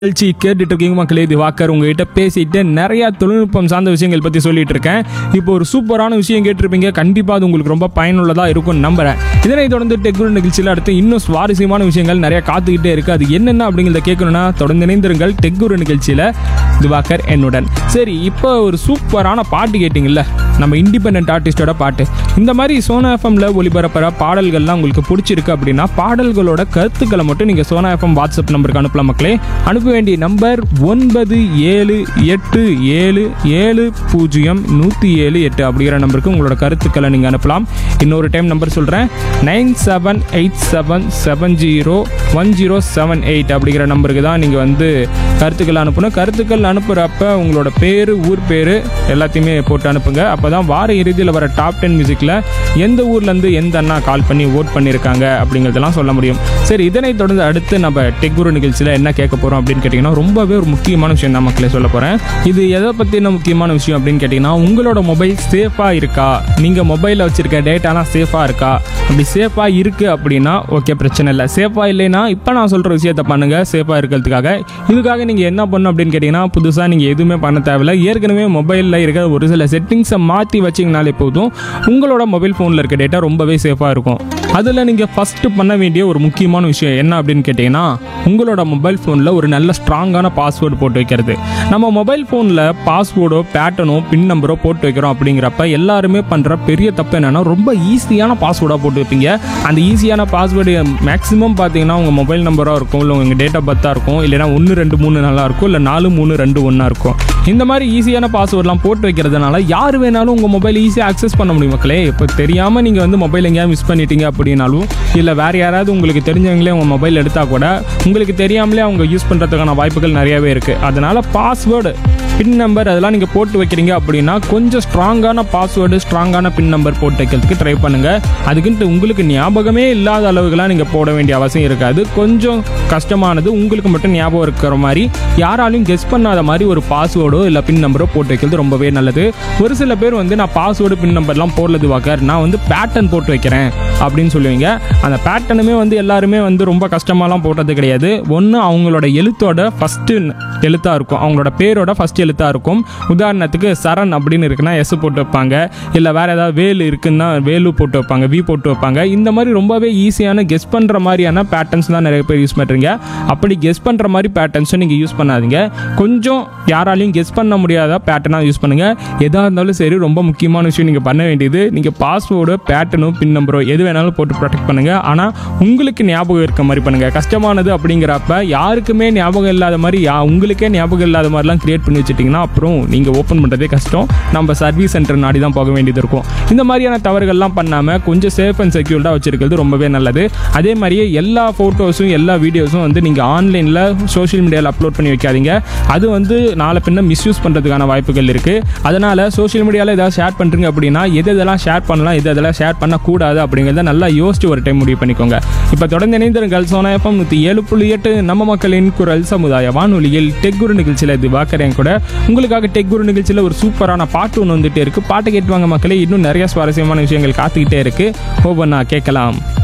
நிகழ்ச்சி கேட்டுட்டு இருக்கீங்க மக்களே திவாக்கர் உங்ககிட்ட பேசிட்டு நிறைய தொழில்நுட்பம் சார்ந்த விஷயங்கள் பற்றி சொல்லிட்டு இருக்கேன் இப்போ ஒரு சூப்பரான விஷயம் கேட்டிருப்பீங்க கண்டிப்பாக அது உங்களுக்கு ரொம்ப பயனுள்ளதாக இருக்கும்னு நம்புறேன் இதனை தொடர்ந்து டெக்குரு நிகழ்ச்சியில் அடுத்து இன்னும் சுவாரஸ்யமான விஷயங்கள் நிறைய காத்துக்கிட்டே இருக்கு அது என்னென்ன அப்படிங்கிறத கேட்கணும்னா தொடர்ந்து இணைந்திருங்கள் டெக்குரு நிகழ்ச்சியில் திவாகர் என்னுடன் சரி இப்போ ஒரு சூப்பரான பாட்டு கேட்டிங்கல்ல நம்ம இண்டிபெண்ட் ஆர்டிஸ்டோட பாட்டு இந்த மாதிரி சோனா எஃப்எம்ல ஒளிபரப்புற பாடல்கள்லாம் உங்களுக்கு பிடிச்சிருக்கு அப்படின்னா பாடல்களோட கருத்துக்களை மட்டும் நீங்கள் சோனா எஃப்எம் வாட்ஸ்அப் நம்பருக்கு அனுப்பலாம் மக்களே அனுப்ப வேண்டிய நம்பர் ஒன்பது ஏழு எட்டு ஏழு ஏழு பூஜ்ஜியம் நூற்றி ஏழு எட்டு அப்படிங்கிற நம்பருக்கு உங்களோட கருத்துக்களை நீங்கள் அனுப்பலாம் இன்னொரு டைம் நம்பர் சொல்கிறேன் nine seven eight seven seven zero one zero seven eight அப்படிங்கிற நம்பருக்கு தான் நீங்கள் வந்து கருத்துக்கள் அனுப்பணும் கருத்துக்கள் அனுப்புகிறப்ப உங்களோட பேர் ஊர் பேர் எல்லாத்தையுமே போட்டு அனுப்புங்க அப்போ தான் வார இறுதியில் வர டாப் டென் மியூசிக்கில் எந்த ஊர்லேருந்து எந்த அண்ணா கால் பண்ணி ஓட் பண்ணியிருக்காங்க அப்படிங்கிறதெல்லாம் சொல்ல முடியும் சரி இதனை தொடர்ந்து அடுத்து நம்ம டெக்குரு நிகழ்ச்சியில் என்ன கேட்க போகிறோம் அப்படின்னு கேட்டிங்கன்னா ரொம்பவே ஒரு முக்கியமான விஷயம் தான் மக்களே சொல்ல போகிறேன் இது எதை பற்றின முக்கியமான விஷயம் அப்படின்னு கேட்டிங்கன்னா உங்களோட மொபைல் சேஃபாக இருக்கா நீங்கள் மொபைலில் வச்சுருக்க டேட்டாலாம் சேஃபாக இருக்கா அப்படி சேஃபாக இருக்குது அப்படின்னா ஓகே பிரச்சனை இல்லை சேஃபாக இல்லைன்னா இப்போ நான் சொல்கிற விஷயத்தை பண்ணுங்கள் சேஃபாக இருக்கிறதுக்காக இதுக்காக நீங்கள் என்ன பண்ணணும் அப்படின்னு கேட்டிங்கன்னா புதுசாக நீங்கள் எதுவுமே பண்ண தேவையில்ல ஏற்கனவே மொபைலில் இருக்கிற ஒரு சில செட்டிங்ஸை மாற்றி வச்சிங்கனாலே போதும் உங்களோட மொபைல் ஃபோனில் இருக்க டேட்டா ரொம்பவே சேஃபாக இருக்கும் அதில் நீங்கள் ஃபஸ்ட்டு பண்ண வேண்டிய ஒரு முக்கியமான விஷயம் என்ன அப்படின்னு கேட்டிங்கன்னா உங்களோட மொபைல் ஃபோனில் ஒரு நல்ல ஸ்ட்ராங்கான பாஸ்வேர்டு போட்டு வைக்கிறது நம்ம மொபைல் ஃபோனில் பாஸ்வேர்டோ பேட்டர்னோ பின் நம்பரோ போட்டு வைக்கிறோம் அப்படிங்கிறப்ப எல்லாருமே பண்ணுற பெரிய தப்பு என்னென்னா ரொம்ப ஈஸியான பாஸ்வேர்டாக போட்டு வைப்பீங்க அந்த ஈஸியான பாஸ்வேர்டு மேக்ஸிமம் பார்த்தீங்கன்னா உங்கள் மொபைல் நம்பராக இருக்கும் இல்லை உங்கள் டேட் ஆஃப் பர்த்தாக இருக்கும் இல்லைனா ஒன்று ரெண்டு மூணு நல்லா இருக்கும் இல்லை நாலு மூணு ரெண்டு ஒன்றா இருக்கும் இந்த மாதிரி ஈஸியான பாஸ்வேர்ட்லாம் போட்டு வைக்கிறதுனால யார் வேணாலும் உங்கள் மொபைல் ஈஸியாக அக்சஸ் பண்ண முடியும் மக்களே இப்போ தெரியாமல் நீங்கள் வந்து மொபைல் எங்கேயாவது மிஸ் பண்ணிட்டீங்க அப்படின்னாலும் இல்லை வேறு யாராவது உங்களுக்கு தெரிஞ்சவங்களே உங்கள் மொபைல் எடுத்தால் கூட உங்களுக்கு தெரியாமலே அவங்க யூஸ் பண்ணுறதுக்கான வாய்ப்புகள் நிறையவே இருக்குது அதனால் பாஸ்வேர்டு பின் நம்பர் அதெல்லாம் நீங்கள் போட்டு வைக்கிறீங்க அப்படின்னா கொஞ்சம் ஸ்ட்ராங்கான பாஸ்வேர்டு ஸ்ட்ராங்கான பின் நம்பர் போட்டு வைக்கிறதுக்கு ட்ரை பண்ணுங்கள் அதுக்குன்ட்டு உங்களுக்கு ஞாபகமே இல்லாத அளவுக்குலாம் நீங்கள் போட வேண்டிய அவசியம் இருக்காது கொஞ்சம் கஷ்டமானது உங்களுக்கு மட்டும் ஞாபகம் இருக்கிற மாதிரி யாராலையும் கெஸ் பண்ணாத மாதிரி ஒரு பாஸ்வேர்டோ இல்லை பின் நம்பரோ போட்டு வைக்கிறது ரொம்பவே நல்லது ஒரு சில பேர் வந்து நான் பாஸ்வேர்டு பின் நம்பர்லாம் போடலது வாக்கர் நான் வந்து பேட்டர்ன் போட்டு வைக்கிறேன் அப்படின்னு சொல்லுவீங்க அந்த பேட்டர்னுமே வந்து எல்லாருமே வந்து ரொம்ப கஷ்டமாலாம் போட்டது கிடையாது ஒன்று அவங்களோட எழுத்தோட ஃபஸ்ட்டு எழுத்தாக இருக்கும் அவங்களோட பேரோட ஃபஸ்ட் எழுத்தாக இருக்கும் உதாரணத்துக்கு சரண் அப்படின்னு இருக்குன்னா எஸ் போட்டு வைப்பாங்க இல்லை வேறு ஏதாவது வேலு இருக்குன்னா வேலு போட்டு வைப்பாங்க வி போட்டு வைப்பாங்க இந்த மாதிரி ரொம்பவே ஈஸியான கெஸ் பண்ணுற மாதிரியான பேட்டர்ன்ஸ் தான் நிறைய பேர் யூஸ் பண்ணுறீங்க அப்படி கெஸ் பண்ணுற மாதிரி பேட்டர்ன்ஸும் நீங்கள் யூஸ் பண்ணாதீங்க கொஞ்சம் யாராலையும் கெஸ் பண்ண முடியாத பேட்டர்னாக யூஸ் பண்ணுங்கள் எதாக இருந்தாலும் சரி ரொம்ப முக்கியமான விஷயம் நீங்கள் பண்ண வேண்டியது நீங்கள் பாஸ்வேர்டோ பேட்டர்னோ பின் நம்பரோ எது வேணாலும் போட்டு ப்ரொடெக்ட் பண்ணுங்கள் ஆனால் உங்களுக்கு ஞாபகம் இருக்க மாதிரி பண்ணுங்கள் கஷ்டமானது அப்படிங்கிறப்ப யாருக்குமே ஞாபகம் இல்லாத மாதிரி யா உங்களுக்கே ஞாபகம் இல்லாத மாதிரிலாம் கிரியேட் பண்ணி வச்சுட்டிங்கன்னா அப்புறம் நீங்கள் ஓப்பன் பண்ணுறதே கஷ்டம் நம்ம சர்வீஸ் சென்டர் நாடி தான் போக வேண்டியது இருக்கும் இந்த மாதிரியான தவறுகள்லாம் பண்ணாமல் கொஞ்சம் சேஃப் அண்ட் செக்யூர்டாக வச்சுருக்கிறது ரொம்பவே நல்லது அதே மாதிரியே எல்லா ஃபோட்டோஸும் எல்லா வீடியோஸும் வந்து நீங்கள் ஆன்லைனில் சோஷியல் மீடியாவில் அப்லோட் பண்ணி வைக்காதீங்க அது வந்து நாளை பின்ன மிஸ்யூஸ் பண்ணுறதுக்கான வாய்ப்புகள் இருக்குது அதனால் சோஷியல் மீடியாவில் ஏதாவது ஷேர் பண்ணுறீங்க அப்படின்னா எது எதெல்லாம் ஷேர் பண்ணலாம் எது எதெல்லாம் ஷேர் பண்ணக்கூடாது அப்படிங்கிறத நல்லா யோசிச்சு ஒரு டைம் முடிவு பண்ணிக்கோங்க இப்போ தொடர்ந்து இணைந்திருங்கள் சோனா எஃப்எம் நூற்றி ஏழு புள்ளி எட்டு நம்ம மக்களின் குரல் சமுதாய வானொலியில் டெக்குரு நிகழ்ச்சியில் திவாக்கரேன் கூட உங்களுக்காக டெக்குரு நிகழ்ச்சியில் ஒரு சூப்பரான பாட்டு ஒன்று வந்துட்டே இருக்கு பாட்டை கேட்டுவாங்க மக்களே இன்னும் நிறைய சுவாரஸ்யமான விஷயங்கள் காத்துக்கிட்டே இருக்கு ஒவ்வொன்றா கேட்கலாம்